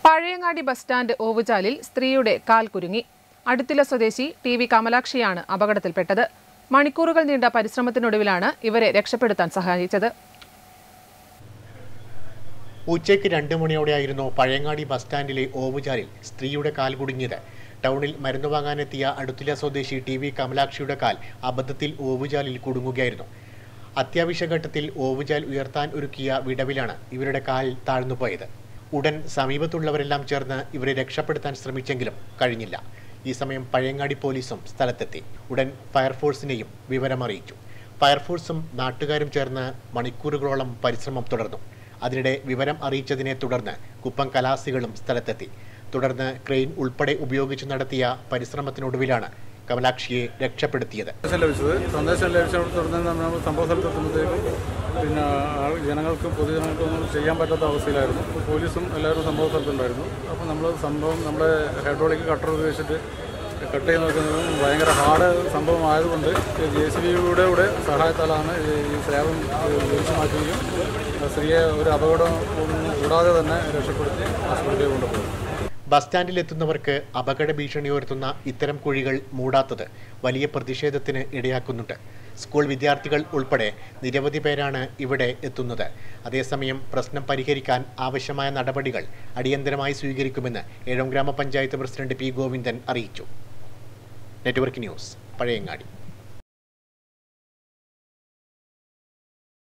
Pazhayangadi bus stand ഓവുചാലിൽ സ്ത്രീയുടെ കാൽ കുരുങ്ങി അടുത്തില സ്വദേശി ടി വി കമലാക്ഷിയാണ് അപകടത്തിൽപ്പെട്ടത് മണിക്കൂറുകൾ നീണ്ട പരിശ്രമത്തിനൊടുവിലാണ് ഇവരെ രക്ഷപ്പെടുത്താൻ സഹായിച്ചത് ഉച്ചയ്ക്ക് രണ്ട് മണിയോടെയായിരുന്നു പഴയങ്ങാടി ബസ് സ്റ്റാൻഡിലെ ഓവുചാലിൽ സ്ത്രീയുടെ കാൽ കുടുങ്ങിയത് ടൗണിൽ മരുന്ന് വാങ്ങാനെത്തിയ അടുത്തില സ്വദേശി ടി വി കമലാക്ഷിയുടെ കാൽ അബദ്ധത്തിൽ ഓവുചാലിൽ കുടുങ്ങുകയായിരുന്നു അത്യാവശ്യ ഘട്ടത്തിൽ ഓവുചാൽ ഉയർത്താൻ ഒരുക്കിയ വിടവിലാണ് ഇവരുടെ കാൽ താഴ്ന്നുപോയത് ഉടൻ സമീപത്തുള്ളവരെല്ലാം ചേർന്ന് ഇവരെ രക്ഷപ്പെടുത്താൻ ശ്രമിച്ചെങ്കിലും കഴിഞ്ഞില്ല ഈ സമയം പഴയങ്ങാടി പോലീസും സ്ഥലത്തെത്തി ഉടൻ ഫയർഫോഴ്സിനെയും വിവരമറിയിച്ചു ഫയർഫോഴ്സും നാട്ടുകാരും ചേർന്ന് മണിക്കൂറുകളോളം പരിശ്രമം തുടർന്നു അതിനിടെ വിവരം അറിയിച്ചതിനെ തുടർന്ന് കുപ്പം കലാസികളും സ്ഥലത്തെത്തി തുടർന്ന് ക്രെയിൻ ഉൾപ്പെടെ ഉപയോഗിച്ച് നടത്തിയ പരിശ്രമത്തിനൊടുവിലാണ് കമലാക്ഷിയെ രക്ഷപ്പെടുത്തിയത് സന്ദേശം ലഭിച്ചത് സന്ദേശം ലഭിച്ചവിടെ തുടർന്ന് നമ്മൾ സംഭവ സ്ഥലത്തെത്തുമ്പോഴത്തേക്കും പിന്നെ ആൾ- ജനങ്ങൾക്ക് പൊതുജനങ്ങൾക്കൊന്നും ചെയ്യാൻ പറ്റാത്ത അവസ്ഥയിലായിരുന്നു അപ്പോൾ പോലീസും എല്ലാവരും സംഭവ സ്ഥലത്തുണ്ടായിരുന്നു അപ്പോൾ നമ്മൾ സംഭവം നമ്മുടെ ഹൈഡ്രോളിക് കട്ടർ ഉപയോഗിച്ചിട്ട് കട്ട് ചെയ്ത് നോക്കുന്നതും ഭയങ്കര ഹാർഡ് സംഭവം ആയതുകൊണ്ട് ജെ സി ബിയുടെ കൂടെ സഹായത്താലാണ് ഈ ഈ സ്ലാബും ഒഴിച്ചു മാറ്റുകയും ആ സ്ത്രീയെ ഒരു അപകടം ഒന്നും കൂടാതെ തന്നെ രക്ഷപ്പെടുത്തി ആശുപത്രിയിൽ കൊണ്ടുപോയി ബസ് സ്റ്റാൻഡിൽ എത്തുന്നവർക്ക് അപകട ഭീഷണി ഉയർത്തുന്ന ഇത്തരം കുഴികൾ മൂടാത്തത് വലിയ പ്രതിഷേധത്തിന് ഇടയാക്കുന്നുണ്ട് സ്കൂൾ വിദ്യാർത്ഥികൾ ഉൾപ്പെടെ നിരവധി പേരാണ് ഇവിടെ എത്തുന്നത് അതേസമയം പ്രശ്നം പരിഹരിക്കാൻ ആവശ്യമായ നടപടികൾ അടിയന്തരമായി സ്വീകരിക്കുമെന്ന് ഏഴം ഗ്രാമപഞ്ചായത്ത് പ്രസിഡന്റ് പി ഗോവിന്ദൻ അറിയിച്ചു നെറ്റ്വർക്ക് ന്യൂസ് പഴയങ്ങാടി